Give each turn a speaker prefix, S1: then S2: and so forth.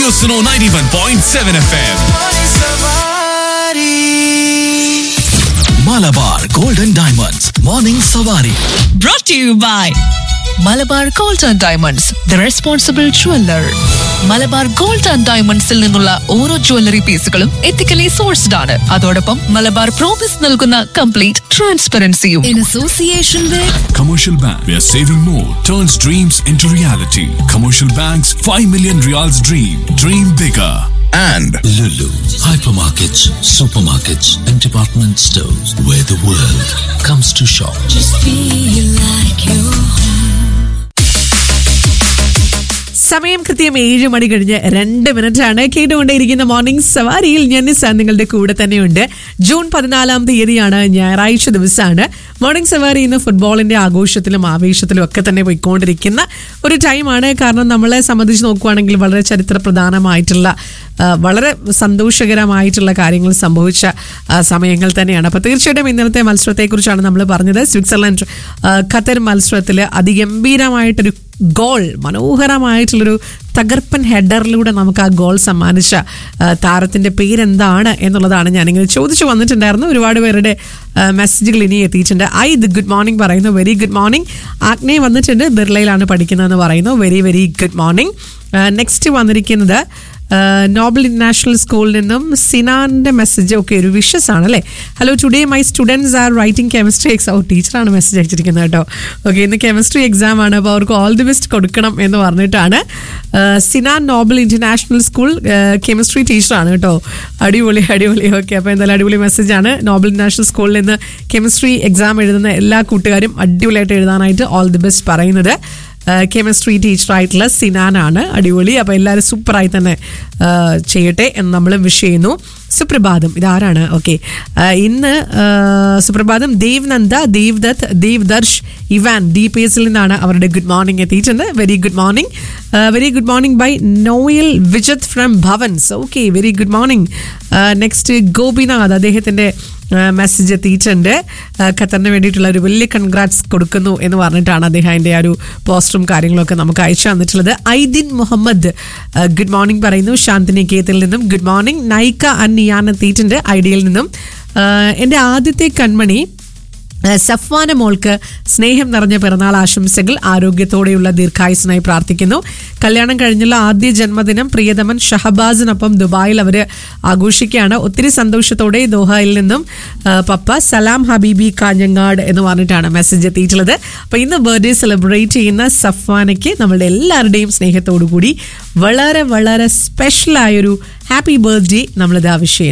S1: Radio Suno 91.7 FM. Malabar Golden Diamonds. Morning Savari.
S2: brought to you by Malabar Gold and Diamonds the responsible jeweller Malabar Gold and ഡയമണ്ട്സിൽ നിന്നുള്ള ഓരോ jewellery പീസുകളും ethically sourced ആണ് അതോടൊപ്പം Malabar promise നൽകുന്ന complete ട്രാൻസ്പെറൻസിയും in association with
S1: Commercial Bank, where saving more turns dreams into reality. Commercial Bank's 5 million reals dream. Dream bigger.
S3: and
S4: Lulu, hypermarkets, supermarkets, and department stores where the world comes to shop.
S5: സമയം കൃത്യം ഏഴ് മണി കഴിഞ്ഞ് രണ്ട് minute ആണ് കേട്ടുകൊണ്ടേയിരിക്കുന്ന morning സവാരിയിൽ ഞാൻ നിസ്സ നിങ്ങളുടെ കൂടെ തന്നെയുണ്ട് ജൂൺ പതിനാലാം തീയതിയാണ് ഞായറാഴ്ച ദിവസമാണ് മോർണിംഗ് സവാരി ഇന്ന് ഫുട്ബോളിന്റെ ആഘോഷത്തിലും ആവേശത്തിലും ഒക്കെ തന്നെ പോയിക്കൊണ്ടിരിക്കുന്ന ഒരു ടൈമാണ് കാരണം നമ്മളെ സംബന്ധിച്ച് നോക്കുവാണെങ്കിൽ വളരെ ചരിത്ര പ്രധാനമായിട്ടുള്ള ആ, വളരെ സന്തോഷകരമായിട്ടുള്ള കാര്യങ്ങൾ സംഭവിച്ച ആ, സമയങ്ങൾ തന്നെയാണ് അപ്പോൾ തീർച്ചയായിട്ടും ഇന്നലത്തെ മത്സരത്തെക്കുറിച്ചാണ് നമ്മൾ പറഞ്ഞത് സ്വിറ്റ്സർലൻഡ് ആ, ഖത്തർ മത്സരത്തിൽ അതിഗംഭീരമായിട്ടൊരു ഗോൾ മനോഹരമായിട്ടുള്ളൊരു തകർപ്പൻ ഹെഡറിലൂടെ നമുക്ക് ആ ഗോൾ സമ്മാനിച്ച ആ, താരത്തിന്റെ പേരെന്താണ് എന്നുള്ളതാണ് ഞാനിങ്ങനെ ചോദിച്ചു വന്നിട്ടുണ്ടായിരുന്നു ഒരുപാട് പേരുടെ ആ, മെസ്സേജുകൾ ഇനി എത്തിയിട്ടുണ്ട് ഐ ദ ഗുഡ് മോർണിംഗ് പറയുന്നു വെരി ഗുഡ് മോർണിംഗ് ആഗ്നേ വന്നിട്ടുണ്ട് ബിർളയിലാണ് പഠിക്കുന്നതെന്ന് പറയുന്നു very very good morning next വന്നിരിക്കുന്നത് നോബൽ ഇന്റർനാഷണൽ സ്കൂളിൽ നിന്നും സിനാന്റെ മെസ്സേജ് ഒക്കെ ഒരു വിഷസ് ആണ് അല്ലേ hello today my students are writing chemistry exam ടീച്ചറാണ് മെസ്സേജ് അയച്ചിരിക്കുന്നത് കേട്ടോ ഓക്കെ ഇന്ന് കെമിസ്ട്രി എക്സാം ആണ് അപ്പോൾ അവർക്ക് ഓൾ ദി ബെസ്റ്റ് കൊടുക്കണം എന്ന് പറഞ്ഞിട്ടാണ് ആ, Sinan Noble International school chemistry ടീച്ചറാണ് കേട്ടോ അടിപൊളി അടിപൊളി ഓക്കെ അപ്പോൾ എന്തായാലും അടിപൊളി മെസ്സേജാണ് നോബൽ ഇന്റർനാഷണൽ സ്കൂളിൽ നിന്ന് കെമിസ്ട്രി എക്സാം എഴുതുന്ന എല്ലാ കൂട്ടുകാരും അടിപൊളിയായിട്ട് എഴുതാനായിട്ട് ഓൾ ദി ബെസ്റ്റ് പറയുന്നത് കെമിസ്ട്രി ടീച്ചറായിട്ടുള്ള സിനാനാണ് അടിപൊളി അപ്പോൾ എല്ലാവരും സൂപ്പറായി തന്നെ ആ, ചെയ്യട്ടെ എന്ന് നമ്മൾ വിഷ് ചെയ്യുന്നു സുപ്രഭാതം ഇതാരാണ് ഓക്കെ ഇന്ന് ആ, സുപ്രഭാതം Dev Nanda Dev Datt Dev Darsh Ivan D P എസിൽ നിന്നാണ് അവരുടെ ഗുഡ് മോർണിംഗ് എത്തിയിട്ടുണ്ട് very good morning very good morning by Noel Vijath from Bhavans okay very good morning next Gopinath അദ്ദേഹത്തിൻ്റെ മെസ്സേജ് എത്തിയിട്ടുണ്ട് ആ, ഖത്തറിന് വേണ്ടിയിട്ടുള്ള ഒരു വലിയ കൺഗ്രാറ്റ്സ് കൊടുക്കുന്നു എന്ന് പറഞ്ഞിട്ടാണ് അദ്ദേഹം അതിൻ്റെ ആ ഒരു പോസ്റ്ററും കാര്യങ്ങളൊക്കെ നമുക്ക് അയച്ചു തന്നിട്ടുള്ളത് ഐദിൻ മുഹമ്മദ് ആ, ഗുഡ് മോർണിംഗ് പറയുന്നു ശാന്തിനികേതത്തിൽ നിന്നും ഗുഡ് മോർണിംഗ് നൈക്ക അൻ നിയാൻ എത്തിയിട്ടുണ്ട് ഐഡിയയിൽ നിന്നും ആ, എൻ്റെ ആദ്യത്തെ കൺമണി ആ, സഫ്വാന മോൾക്ക് സ്നേഹം നിറഞ്ഞ പിറന്നാൾ ആശംസകൾ ആരോഗ്യത്തോടെയുള്ള ദീർഘായുസിനായി പ്രാർത്ഥിക്കുന്നു കല്യാണം കഴിഞ്ഞുള്ള ആദ്യ ജന്മദിനം പ്രിയതമൻ ഷഹബാസിനൊപ്പം ദുബായിൽ അവർ ആഘോഷിക്കുകയാണ് ഒത്തിരി സന്തോഷത്തോടെ ദോഹയിൽ നിന്നും ആ, പപ്പ സലാം ഹബീബി കാഞ്ഞങ്ങാട് എന്ന് പറഞ്ഞിട്ടാണ് മെസ്സേജ് എത്തിയിട്ടുള്ളത് അപ്പോൾ ഇന്ന് ബർത്ത്ഡേ സെലിബ്രേറ്റ് ചെയ്യുന്ന സഫ്വാനയ്ക്ക് നമ്മളുടെ എല്ലാവരുടെയും സ്നേഹത്തോടു കൂടി വളരെ വളരെ സ്പെഷ്യലായൊരു ഹാപ്പി ബർത്ത്ഡേ നമ്മളിത് ആവശ്യം